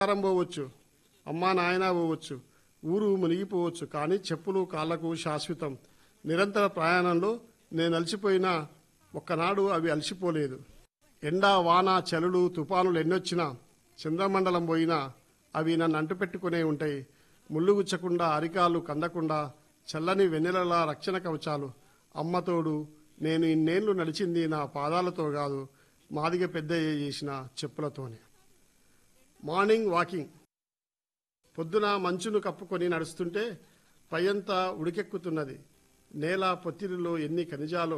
ఆహారం పోవచ్చు అమ్మా నాయన పోవచ్చు ఊరు మునిగిపోవచ్చు కానీ చెప్పులు కాళ్లకు శాశ్వతం నిరంతర ప్రయాణంలో నేను అలసిపోయినా ఒక్కనాడు అవి అలసిపోలేదు ఎండ వాన చలులు తుఫానులు ఎన్నొచ్చినా చంద్రమండలం పోయినా అవి నన్ను అంటుపెట్టుకునే ఉంటాయి ముళ్ళు గుచ్చకుండా అరికాలు కందకుండా చల్లని వెన్నెలలా రక్షణ కవచాలు అమ్మతోడు నేను ఇన్నేళ్లు నడిచింది నా పాదాలతో కాదు మాదిగ పెద్ద చేసిన చెప్పులతోనే మార్నింగ్ వాకింగ్ పొద్దున మంచును కప్పుకొని నడుస్తుంటే పైయంతా ఉడికెక్కుతున్నది నేల పొత్తిరిలో ఎన్ని ఖనిజాలో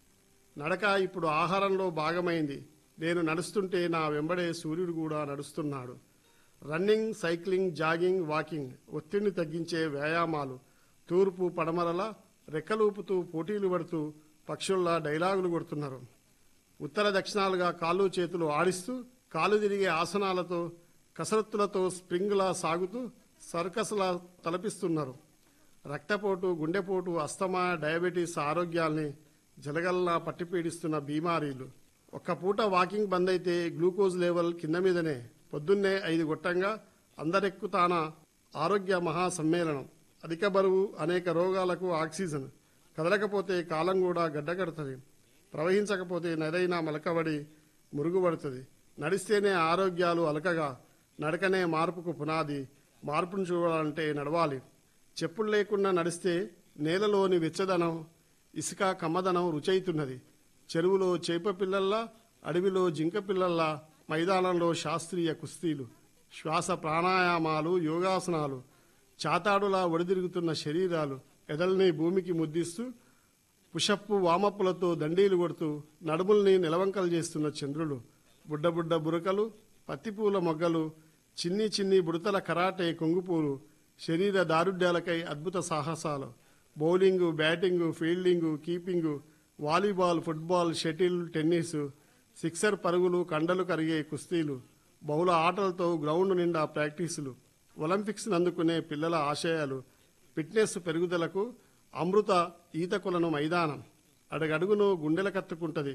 నడక ఇప్పుడు ఆహారంలో భాగమైంది నేను నడుస్తుంటే నా వెంబడే సూర్యుడు కూడా నడుస్తున్నాడు రన్నింగ్ సైక్లింగ్ జాగింగ్ వాకింగ్ ఒత్తిడిని తగ్గించే వ్యాయామాలు తూర్పు పడమరల రెక్కలూపుతూ పోటీలు పడుతూ పక్షుల్లా డైలాగులు కొడుతున్నారు ఉత్తర దక్షిణాలుగా కాళ్ళు చేతులు ఆడిస్తూ కాలు తిరిగే ఆసనాలతో కసరత్తులతో స్ప్రింగ్లా సాగుతూ సర్కస్లా తలపిస్తున్నారు రక్తపోటు గుండెపోటు అస్తమా డయాబెటీస్ ఆరోగ్యాల్ని జలగల్లా పట్టిపీడిస్తున్న బీమారీలు ఒక్క పూట వాకింగ్ బంద్ అయితే గ్లూకోజ్ లెవెల్ కింద మీదనే పొద్దున్నే ఐదు గొట్టంగా అందరెక్కుతాన ఆరోగ్య మహా సమ్మేళనం అధిక బరువు అనేక రోగాలకు ఆక్సిజన్ కదలకపోతే కాలం కూడా గడ్డకడుతుంది ప్రవహించకపోతే నదైనా మలకబడి మురుగుపడుతుంది నడిస్తేనే ఆరోగ్యాలు అలకగా నడకనే మార్పుకు పునాది మార్పును చూడాలంటే నడవాలి చెప్పులు లేకుండా నడిస్తే నేలలోని వెచ్చదనం ఇసుక కమ్మదనం రుచైతున్నది చెరువులో చేప పిల్లల్లా అడవిలో జింక పిల్లల్లా మైదానంలో శాస్త్రీయ కుస్తీలు శ్వాస ప్రాణాయామాలు యోగాసనాలు చాతాడులా ఒడిదిరుగుతున్న శరీరాలు ఎదల్ని భూమికి ముద్దిస్తూ పుషప్పు వామప్పులతో దండీలు కొడుతూ నడుముల్ని నిలవంకలు చేస్తున్న చంద్రులు బుడ్డబుడ్డ బురకలు పత్తిపూల మొగ్గలు చిన్ని చిన్ని బుడతల కరాటే కొంగుపూలు శరీర దారుఢ్యాలకై అద్భుత సాహసాలు bowling batting fielding keeping volleyball football shuttle tennis sixer పరుగులు కండలు కరిగే కుస్తీలు బహుళ ఆటలతో గ్రౌండ్ నిండా ప్రాక్టీసులు ఒలింపిక్స్ అందుకునే పిల్లల ఆశయాలు ఫిట్నెస్ పెరుగుదలకు అమృత ఈత కొలను మైదానం అడుగడుగును గుండెల కత్తుకుంటది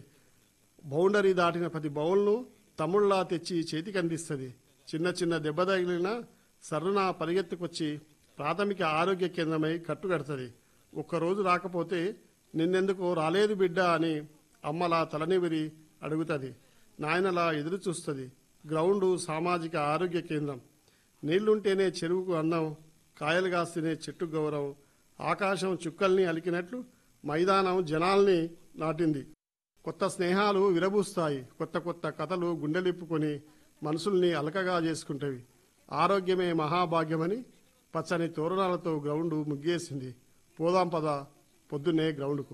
బౌండరీ దాటిన ప్రతి బౌల్ను తమ్ముళ్లా తెచ్చి చేతికి అందిస్తుంది చిన్న చిన్న దెబ్బ తగిలిన సర్రున పరిగెత్తుకొచ్చి ప్రాథమిక ఆరోగ్య కేంద్రమై కట్టుకడుతుంది ఒక్కరోజు రాకపోతే నిన్నెందుకు రాలేదు బిడ్డ అని అమ్మలా తలనివిరి అడుగుతుంది నాయనలా ఎదురు చూస్తుంది గ్రౌండు సామాజిక ఆరోగ్య కేంద్రం నీళ్లుంటేనే చెరువుకు అందం కాయలు కాస్తేనే చెట్టు గౌరవం ఆకాశం చుక్కల్ని అలికినట్లు మైదానం జనాల్ని నాటింది కొత్త స్నేహాలు విరబూస్తాయి కొత్త కొత్త కథలు గుండెలిప్పుకొని మనసుల్ని అలకగా చేసుకుంటవి ఆరోగ్యమే మహాభాగ్యమని పచ్చని తోరణాలతో గ్రౌండు ముగ్గేసింది పోదాం పద పొద్దున్నే గ్రౌండ్కు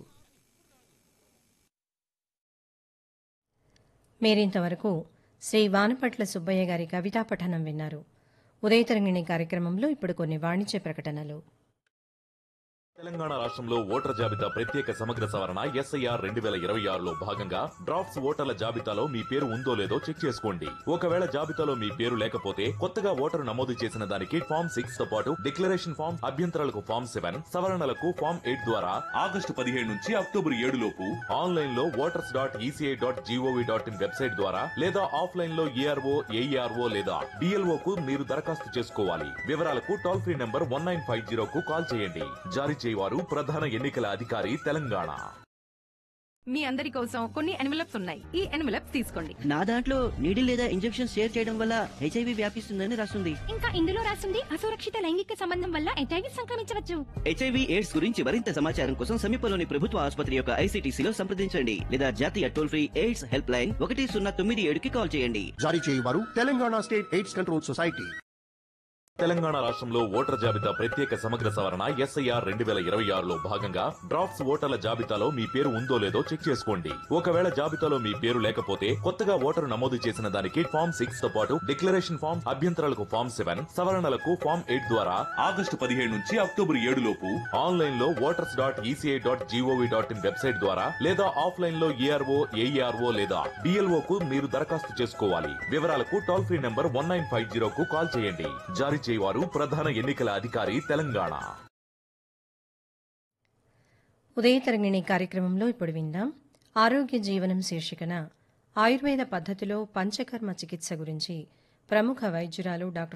మీరింతవరకు శ్రీ వానపట్ల సుబ్బయ్య గారి కవితా పఠనం విన్నారు ఉదయతరంగిణి కార్యక్రమంలో ఇప్పుడు కొన్ని వాణిజ్య ప్రకటనలు తెలంగాణ రాష్ట్రంలో ఓటర్ జాబితా ప్రత్యేక సమగ్ర సవరణ ఎస్ఐఆర్ రెండు వేల ఇరవై ఆరులో భాగంగా డ్రాఫ్ట్స్ ఓటర్ల జాబితాలో మీ పేరు ఉందో లేదో చెక్ చేసుకోండి ఒకవేళ జాబితాలో మీ పేరు లేకపోతే కొత్తగా ఓటరు నమోదు చేసిన దానికి ఫామ్ సిక్స్ తో పాటు డిక్లరేషన్ ఫామ్ అభ్యంతరాలకు ఫామ్ సెవెన్ సవరణలకు ఫామ్ ఎయిట్ ద్వారా ఆగస్టు పదిహేడు నుంచి అక్టోబర్ ఏడు లోపు ఆన్లైన్ లో voters dot ECI dot GOV dot in website ద్వారా లేదా ఆఫ్లైన్ లో ఏఆర్ఓ ఏఈఆర్ఓ లేదా డిఎల్ఓ కు మీరు దరఖాస్తు చేసుకోవాలి వివరాలకు toll free number one nine five zero కు కాల్ చేయండి జారీ చేయవారు ప్రధాన ఎన్నికల అధికారి తెలంగాణ మీ అందరి కోసం కొన్ని ఎన్వలప్స్ ఉన్నాయి ఈ ఎన్వలప్స్ తీసుకోండి నా దాంట్లో నీడిల్ లేదా ఇంజెక్షన్ షేర్ చేయడం వల్ల హెచ్ఐవి వ్యాపిస్తుందని రాస్తుంది ఇంకా ఇందులో రాసింది అసురక్షిత లైంగిక సంబంధం వల్ల ఎటైవి సంక్రమించవచ్చు హెచ్ఐవి ఎయిడ్స్ గురించి మరింత సమాచారం కోసం సమీపంలోని ప్రభుత్వ ఆసుపత్రి యొక్క ఐసీటీసీలో సంప్రదించండి లేదా జాతీయ toll free AIDS help line ఒకటి సున్నా తొమ్మిది ఏడుకి కాల్ చేయండి జారీ చేయవారు Telangana state AIDS control society Telangana రాష్ట్రంలో ఓటర్ జాబితా ప్రత్యేక సమగ్ర సవరణ ఎస్ఐఆర్ రెండు వేల ఇరవై ఆరులో భాగంగా డ్రాఫ్ట్స్ ఓటర్ల జాబితాలో మీ పేరు ఉందో లేదో చెక్ చేసుకోండి ఒకవేళ జాబితాలో మీ పేరు లేకపోతే కొత్తగా ఓటరు నమోదు చేసిన దానికి ఫామ్ సిక్స్ తో పాటు డిక్లరేషన్ ఫామ్ అభ్యంతరాలకు ఫామ్ సెవెన్ సవరణలకు ఫామ్ ఎయిట్ ద్వారా ఆగస్టు పదిహేడు నుంచి అక్టోబర్ ఏడు లోపు ఆన్లైన్ లో voters dot ECI dot GOV dot in website ద్వారా లేదా ఆఫ్లైన్ లో ఏఆర్ఓ ఏఈఆర్ఓ లేదా డిఎల్ఓ కు మీరు దరఖాస్తు చేసుకోవాలి వివరాలకు toll free number one nine five zero కు కాల్ చేయండి జారీ చేయవారు ప్రధాన ఎన్నికల అధికారి తెలంగాణ ఉదయతరంగిణి కార్యక్రమంలో ఇప్పుడు విందాం ఆరోగ్య జీవనం శీర్షికన ఆయుర్వేద పద్ధతిలో పంచకర్మ చికిత్స గురించి ప్రముఖ వైద్యురాలు డాక్టర్